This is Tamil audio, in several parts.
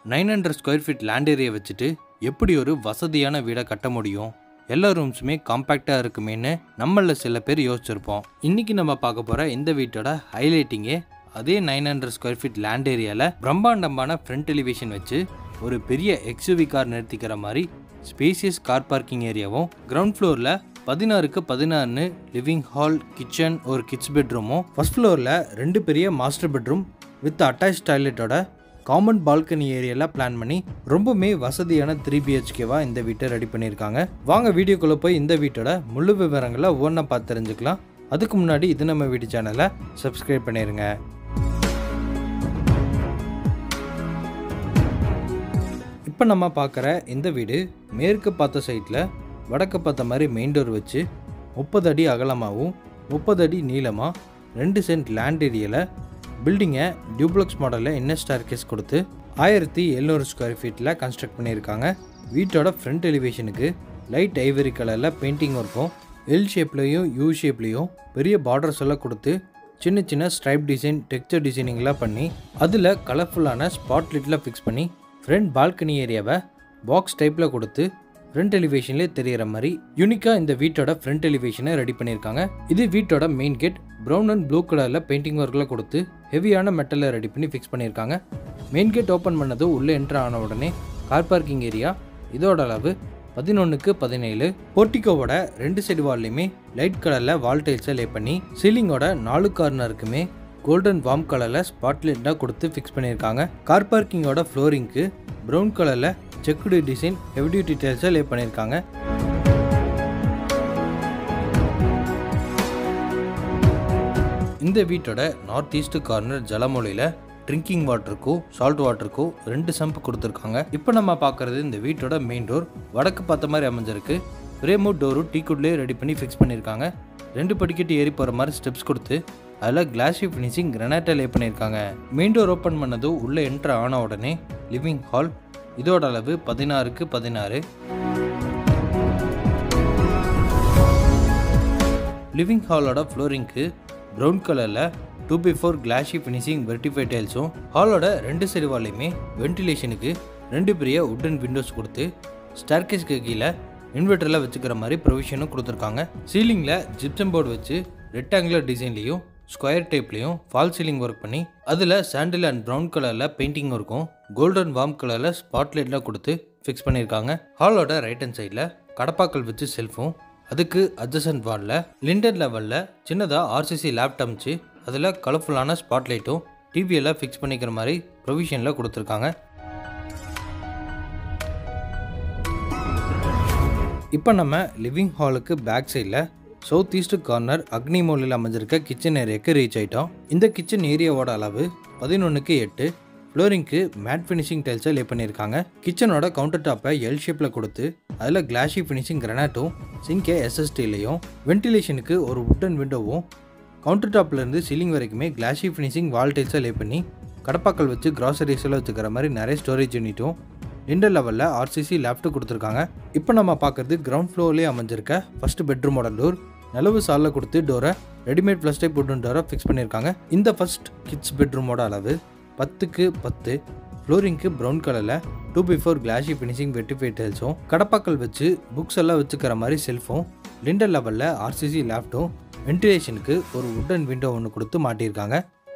nine hundred square feet land area வச்சுட்டு எப்படி ஒரு வசதியான வீடை கட்ட முடியும் எல்லா ரூம்ஸுமே காம்பேக்டாக இருக்குமேன்னு நம்மள சில பேர் யோசிச்சிருப்போம் இன்னைக்கு நம்ம பார்க்க போகிற இந்த வீட்டோட ஹைலைட்டிங்கே அதே nine hundred square feet land ஏரியாவில் பிரம்மாண்டமான ஃப்ரண்ட் டெலிவிஷன் வச்சு ஒரு பெரிய எக்ஸ்யூவி கார் நிறுத்திக்கிற மாதிரி ஸ்பேசியஸ் கார் பார்க்கிங் ஏரியாவும் கிரவுண்ட் ஃப்ளோரில் பதினாறுக்கு பதினாறு லிவிங் ஹால் கிச்சன் ஒரு கிட்ஸ் பெட்ரூமும் ஃபர்ஸ்ட் ஃப்ளோரில் ரெண்டு பெரிய மாஸ்டர் பெட்ரூம் வித் அட்டாச் டாய்லெட்டோட காமன் பால்கனி ஏரியாலாம் பிளான் பண்ணி ரொம்பவுமே வசதியான த்ரீ பிஹெச்கேவா இந்த வீட்டை ரெடி பண்ணியிருக்காங்க வாங்க வீடியோக்குள்ளே போய் இந்த வீட்டோட முழு விவரங்களை ஒவ்வொன்றா பார்த்து தெரிஞ்சுக்கலாம் அதுக்கு முன்னாடி இது நம்ம வீட்டு சேனலை சப்ஸ்கிரைப் பண்ணிடுங்க இப்போ நம்ம பார்க்குற இந்த வீடு மேற்கு பார்த்த சைட்டில் வடக்கு பார்த்த மாதிரி மெயின் டோர் வச்சு முப்பது அடி அகலமாகவும் முப்பது அடி நீளமாக ரெண்டு சென்ட் லேண்ட் ஏரியாவில் பில்டிங்கை டியூப்ளக்ஸ் மாடலில் என்ன ஸ்டார் கேஸ் கொடுத்து ஆயிரத்தி எழுநூறு ஸ்கொயர் ஃபீட்டில் கன்ஸ்ட்ரக்ட் பண்ணியிருக்காங்க வீட்டோட ஃப்ரண்ட் எலிவேஷனுக்கு லைட் ஐவரி கலரில் பெயிண்டிங் ஒர்க்கும் எல் ஷேப்லேயும் யூ ஷேப்லேயும் பெரிய பார்டர்ஸ் எல்லாம் கொடுத்து சின்ன சின்ன ஸ்ட்ரைப் டிசைன் டெக்ஸ்சர் டிசைனிங்லாம் பண்ணி அதில் கலர்ஃபுல்லான ஸ்பாட் லிட்டில் ஃபிக்ஸ் பண்ணி ஃப்ரண்ட் பால்கனி ஏரியாவை பாக்ஸ் டைப்பில் கொடுத்து ஃப்ரண்ட் எலிவேஷன்லேயே தெரியிற மாதிரி யூனிக்காக இந்த வீட்டோட ஃப்ரண்ட் எலிவேஷனை ரெடி பண்ணியிருக்காங்க இது வீட்டோட main gate brown and blue கலரில் பெயிண்டிங் ஒர்க்கில் கொடுத்து ஹெவியான மெட்டலில் ரெடி பண்ணி ஃபிக்ஸ் பண்ணியிருக்காங்க மெயின் கேட் ஓப்பன் பண்ணது உள்ளே என்ட்ரு ஆன உடனே கார் பார்க்கிங் ஏரியா இதோட அளவு பதினொன்றுக்கு பதினேழு போர்ட்டிகோவோட ரெண்டு சைடு வால்லையுமே லைட் கலரில் வால் டைல்ஸை லே பண்ணி சீலிங்கோட நாலு கார்னருக்குமே கோல்டன் வார்ம் கலரில் ஸ்பாட்லைட்டாக கொடுத்து ஃபிக்ஸ் பண்ணியிருக்காங்க கார் பார்க்கிங்கோட ஃப்ளோரிங்க்கு ப்ரௌன் கலரில் செக்குடு டிசைன் ஹெவி டியூட்டி டைல்ஸை லே பண்ணியிருக்காங்க இந்த வீட்டோட நார்த் ஈஸ்ட் கார்னர் ஜலமொழியில் ட்ரிங்கிங் வாட்டருக்கும் சால்ட் வாட்டருக்கும் ரெண்டு சம்ப் கொடுத்துருக்காங்க இப்போ நம்ம பார்க்குறது இந்த வீட்டோட மெயின் டோர் வடக்கு பார்த்த மாதிரி அமைஞ்சிருக்கு பிரேமூட் டோரும் டீக்குட்லேயே ரெடி பண்ணி ஃபிக்ஸ் பண்ணியிருக்காங்க ரெண்டு படிக்கட்டு ஏறி போகிற மாதிரி ஸ்டெப்ஸ் கொடுத்து அதில் கிளாஸி ஃபினிஷிங் கிரனைட்டை லே பண்ணியிருக்காங்க மெயின் டோர் ஓப்பன் பண்ணதும் உள்ளே என்ட்ரு ஆன உடனே லிவிங் ஹால் இதோட அளவு பதினாறுக்கு பதினாறு லிவிங் ஹாலோட ஃப்ளோரிங்க்கு ப்ரௌன் கலரில் two by four glossy finishing வெர்டிஃபை டைல்ஸும் ஹாலோட ரெண்டு சைடு வாலையுமே வென்டிலேஷனுக்கு ரெண்டு பெரிய உட்டன் விண்டோஸ் கொடுத்து ஸ்டார்கேஸ்க்கு கீழே இன்வெர்டரில் வச்சுக்கிற மாதிரி ப்ரொவிஷனும் கொடுத்துருக்காங்க சீலிங்கில் ஜிப்சம் போர்டு வச்சு ரெக்டாங்குலர் டிசைன்லேயும் ஸ்கொயர் டைப்லேயும் ஃபால் சீலிங் ஒர்க் பண்ணி அதில் சாண்டில் அண்ட் ப்ரௌன் கலரில் பெயிண்டிங் இருக்கும் கோல்டன் வார்ம் கலரில் ஸ்பாட்லைட்லாம் கொடுத்து ஃபிக்ஸ் பண்ணியிருக்காங்க ஹாலோட ரைட் ஹேண்ட் சைடில் கடப்பாக்கள் வச்சு செல்ஃபும் அதுக்கு அட்ஜசன்ட் வாலில் லிண்டர் லெவலில் சின்னதாக ஆர்சிசி லேப்டாப் அமைச்சு அதில் கலர்ஃபுல்லான ஸ்பாட்லைட்டும் டிவியெல்லாம் ஃபிக்ஸ் பண்ணிக்கிற மாதிரி ப்ரொவிஷனில் கொடுத்துருக்காங்க இப்போ நம்ம லிவிங் ஹாலுக்கு பேக் சைடில் சவுத் ஈஸ்ட் கார்னர் அக்னி மோலில் அமைஞ்சிருக்க கிச்சன் ஏரியாவுக்கு ரீச் ஆயிட்டோம் இந்த கிச்சன் ஏரியாவோட அளவு பதினொன்றுக்கு எட்டு ஃப்ளோரிங்க்கு மேட் ஃபினிஷிங் டைல்ஸை லே பண்ணியிருக்காங்க கிச்சனோட கவுண்டர் டாப்பை எல் ஷேப்பில் கொடுத்து அதில் கிளாஷி ஃபினிஷிங் கிரனாட்டும் சிங்கே எஸ்எஸ்டிலையும் வென்டிலேஷனுக்கு ஒரு உட்டன் விண்டோவும் கவுண்டர் டாப்லேருந்து சீலிங் வரைக்குமே கிளாஷி ஃபினிஷிங் வால் டைல்ஸை லே பண்ணி கடப்பாக்கள் வச்சு கிராசரிஸ் எல்லாம் வச்சுக்கிற மாதிரி நிறைய ஸ்டோரேஜ் யூனிட்டும் இண்டர் லெவலில் ஆர்சிசி லேப்டு கொடுத்துருக்காங்க இப்போ நம்ம பார்க்குறது கிரவுண்ட் ஃப்ளோர்லேயே அமைஞ்சிருக்க ஃபர்ஸ்ட் பெட்ரூமோட டோர் நிலவு சாலில் கொடுத்து டோரை ரெடிமேட் ப்ளஸ் டைப் உட்டன் டோரை ஃபிக்ஸ் பண்ணியிருக்காங்க இந்த ஃபர்ஸ்ட் கிட்ஸ் பெட்ரூமோட அளவு பத்துக்கு பத்து ஃப்ளோரிங்க்கு ப்ரௌன் கலரில் two by four glossy finishing vitrified டைல்ஸும் கடப்பாக்கள் வச்சு புக்ஸ் எல்லாம் வச்சுக்கிற மாதிரி செல்ஃபும் லிண்டர் லெவலில் ஆர்சிசி லேப்டும் வென்டிலேஷனுக்கு ஒரு உட்டன் விண்டோ ஒன்று கொடுத்து மாட்டியிருக்காங்க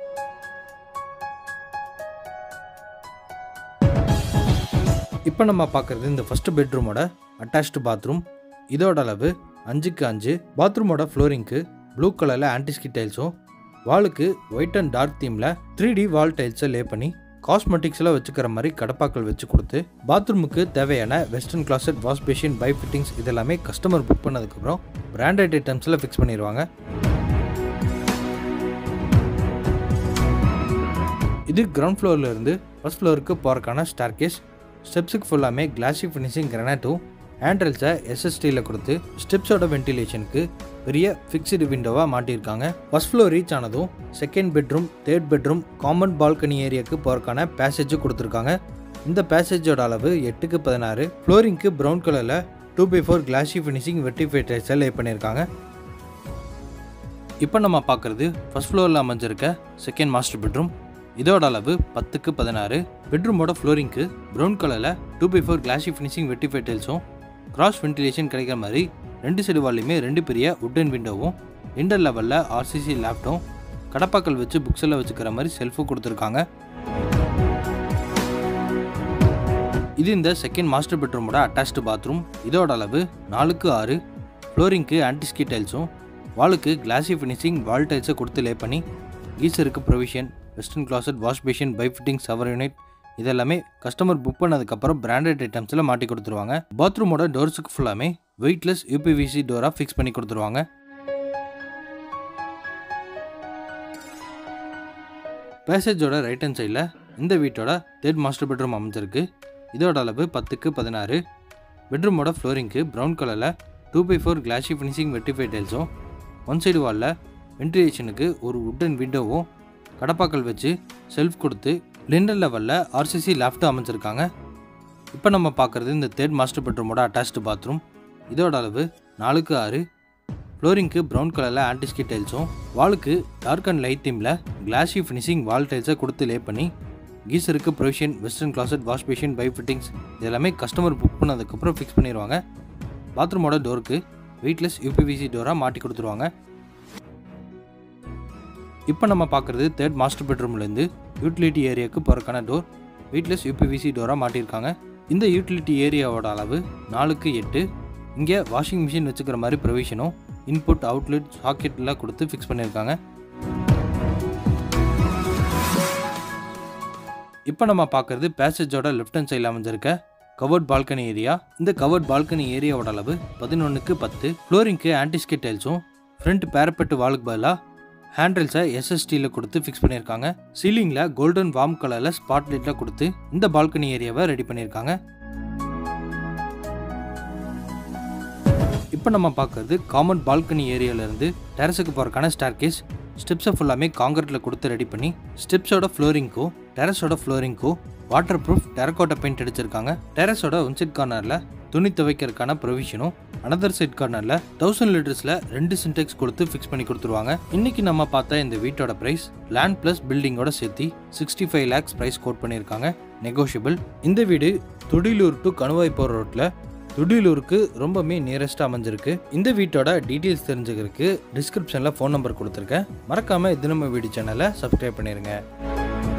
இப்போ நம்ம பார்க்குறது இந்த ஃபஸ்ட்டு பெட்ரூமோட அட்டாச்டு பாத்ரூம் இதோட அளவு அஞ்சுக்கு அஞ்சு பாத்ரூமோட ஃப்ளோரிங்க்கு ப்ளூ கலரில் ஆன்டிஸ்கி டைல்ஸும் வாலுக்கு ஒயிட் அண்ட் டார்க் தீமில் த்ரீ டி வால் டைல்ஸை லே பண்ணி காஸ்மெட்டிக்ஸில் வச்சுக்கிற மாதிரி கடப்பாக்கள் வச்சு கொடுத்து பாத்ரூமுக்கு தேவையான வெஸ்டர்ன் கிளாசட் வாஷ் பேஷின் பை ஃபிட்டிங்ஸ் இதெல்லாமே கஸ்டமர் புக் பண்ணதுக்கப்புறம் பிராண்டட் ஐட்டம்ஸில் ஃபிக்ஸ் பண்ணிடுவாங்க இது கிரவுண்ட் ஃப்ளோரில் இருந்து ஃபர்ஸ்ட் ஃப்ளோருக்கு போகிறக்கான ஸ்டார் கேஸ் ஸ்டெப்ஸுக்கு ஃபுல்லாமே கிளாஸி ஃபினிஷிங் கிரனாட்டும் ஹேண்ட்ரல்ஸை எஸ்எஸ்டியில் கொடுத்து ஸ்டெப்ஸோட வென்டிலேஷனுக்கு பெரிய ஃபிக்ஸ்டு விண்டோவாக மாட்டியிருக்காங்க ஃபர்ஸ்ட் ஃப்ளோர் ரீச் ஆனதும் second bedroom third bedroom common balcony ஏரியாவுக்கு போகிறக்கான பேசேஜ் கொடுத்துருக்காங்க இந்த பேசேஜோட அளவு எட்டுக்கு பதினாறு ஃப்ளோரிங்க்கு ப்ரௌன் கலரில் two by four glossy finishing vitrified டைல்ஸை லே பண்ணியிருக்காங்க இப்போ நம்ம பார்க்குறது ஃபர்ஸ்ட் ஃப்ளோரில் அமைஞ்சிருக்க செகண்ட் மாஸ்டர் பெட்ரூம் இதோட அளவு பத்துக்கு பதினாறு பெட்ரூமோட ஃப்ளோரிங்க்கு ப்ரௌன் கலரில் two by four glossy finishing vitrified டைல்ஸும் கிராஸ் வென்டிலேஷன் கிடைக்கிற மாதிரி ரெண்டு சைடு வால்லையுமே ரெண்டு பெரிய உட்டன் விண்டோவும் இன்டர் லெவலில் ஆர்சிசி லேப்டும் கடப்பாக்கள் வச்சு புக்ஸ் எல்லாம் வச்சுக்கிற மாதிரி செல்ஃபும் கொடுத்துருக்காங்க இது இந்த செகண்ட் மாஸ்டர் பெட்ரூமோட அட்டாச்டு பாத்ரூம் இதோட அளவு நாலுக்கு ஆறு ஃப்ளோரிங்க்கு ஆன்டிஸ்கி டைல்ஸும் வாலுக்கு கிளாசி ஃபினிஷிங் வால் டைல்ஸை கொடுத்து லே பண்ணி கீசருக்கு provision western closet wash basin பை ஃபிட்டிங் சவர் யூனிட் இதெல்லாமே கஸ்டமர் புக் பண்ணதுக்கப்புறம் பிராண்டட் ஐட்டம்ஸில் மாட்டி கொடுத்துருவாங்க பாத்ரூமோட டோர்ஸுக்கு ஃபுல்லாமே வெயிட்லெஸ் யூபிவிசி டோராக ஃபிக்ஸ் பண்ணி கொடுத்துருவாங்க பேசேஜோட ரைட் ஹேண்ட் சைடில் இந்த வீட்டோட தேர்ட் மாஸ்டர் பெட்ரூம் அமைஞ்சிருக்கு இதோட அளவு பத்துக்கு பதினாறு பெட்ரூமோட ஃப்ளோரிங்க்கு ப்ரௌன் கலரில் two by four glossy finishing vitrified டைல்ஸும் ஒன் சைடு வாலில் வென்டிலேஷனுக்கு ஒரு உட்டன் விண்டோவும் கடப்பாக்கள் வச்சு செல்ஃப் கொடுத்து லிண்டர் லெவலில் ஆர்சிசி லேப்டும் அமைச்சிருக்காங்க இப்போ நம்ம பார்க்குறது இந்த தேர்ட் மாஸ்டர் பெட்ரூமோட அட்டாச்டு பாத்ரூம் இதோட அளவு நாலுக்கு ஆறு ஃப்ளோரிங்க்கு ப்ரௌன் கலரில் ஆன்டிஸ்கி டைல்ஸும் வாலுக்கு டார்க் அண்ட் லைட் தீமில் கிளாஷி ஃபினிஷிங் வால் டைல்ஸை கொடுத்து லே பண்ணி கீசருக்கு provision western closet wash basin பை ஃபிட்டிங்ஸ் இது எல்லாமே கஸ்டமர் புக் பண்ணதுக்கப்புறம் ஃபிக்ஸ் பண்ணிடுவாங்க பாத்ரூமோட டோருக்கு வெயிட்லெஸ் யூபிவிசி டோராக மாட்டி கொடுத்துருவாங்க இப்போ நம்ம பார்க்குறது தேர்ட் மாஸ்டர் பெட்ரூம்லேருந்து யூட்டிலிட்டி ஏரியாவுக்கு போகிறக்கான டோர் வெயிட்லெஸ் யூபிவிசி டோராக மாட்டியிருக்காங்க இந்த யூட்டிலிட்டி ஏரியாவோட அளவு நாலுக்கு எட்டு இங்கே வாஷிங் மிஷின் வச்சுக்கிற மாதிரி ப்ரொவிஷனும் இன்புட் அவுட்லெட் சாக்கெட்லாம் கொடுத்து ஃபிக்ஸ் பண்ணியிருக்காங்க இப்போ நம்ம பார்க்குறது பேசேஜோட லெஃப்ட் ஹேண்ட் சைடில் அமைஞ்சிருக்க கவர்ட் பால்கனி ஏரியா இந்த கவர்ட் பால்கனி ஏரியாவோட அளவு பதினொன்றுக்கு பத்து ஃப்ளோரிங்க்கு ஆன்டிஸ்கே டைல்ஸும் ஃப்ரண்ட் பேரப்பெட்டு வாலுக்கு பதிலாக ஹேண்ட்ரில்ஸை எஸ்எஸ்டியில் கொடுத்து ஃபிக்ஸ் பண்ணியிருக்காங்க சீலிங்கில் கோல்டன் வார்ம் கலரில் ஸ்பாட் லைட்டில் கொடுத்து இந்த பால்கனி ஏரியாவை ரெடி பண்ணியிருக்காங்க இப்போ நம்ம பார்க்குறது காமன் பால்கனி ஏரியாவிலேருந்து டெரஸுக்கு போகிறக்கான ஸ்டார் கேஸ் ஸ்டெப்ஸை ஃபுல்லாமே காங்கிரீட்டில் கொடுத்து ரெடி பண்ணி ஸ்டெப்ஸோட ஃப்ளோரிங்க்கோ டெரஸோட ஃப்ளோரிங்க்கோ வாட்டர் ப்ரூஃப் டெரக்கோட்டை பெயிண்ட் அடிச்சிருக்காங்க டெரஸோட ஒன் சைட் கார்னரில் துணி துவைக்கிறதுக்கான ப்ரொவிஷனும் அனதர் சைட் கார்னரில் தௌசண்ட் லிட்டர்ஸில் ரெண்டு சின்டெக்ஸ் கொடுத்து ஃபிக்ஸ் பண்ணி கொடுத்துருவாங்க இன்னைக்கு நம்ம பார்த்த இந்த வீட்டோட ப்ரைஸ் லேண்ட் ப்ளஸ் பில்டிங்கோட சேர்த்து sixty five lakhs price quote பண்ணியிருக்காங்க நெகோஷியபிள் இந்த வீடு துடிலூர் டு கணுவாய் போகிற ரோட்டில் துடிலூருக்கு ரொம்பவே நியரஸ்ட்டாக அமைஞ்சிருக்கு இந்த வீட்டோட டீட்டெயில்ஸ் தெரிஞ்சுக்கிறதுக்கு டிஸ்கிரிப்ஷனில் ஃபோன் நம்பர் கொடுத்துருக்கேன் மறக்காமல் இது நம்ம வீடியோ சேனலை சப்ஸ்கிரைப் பண்ணிடுங்க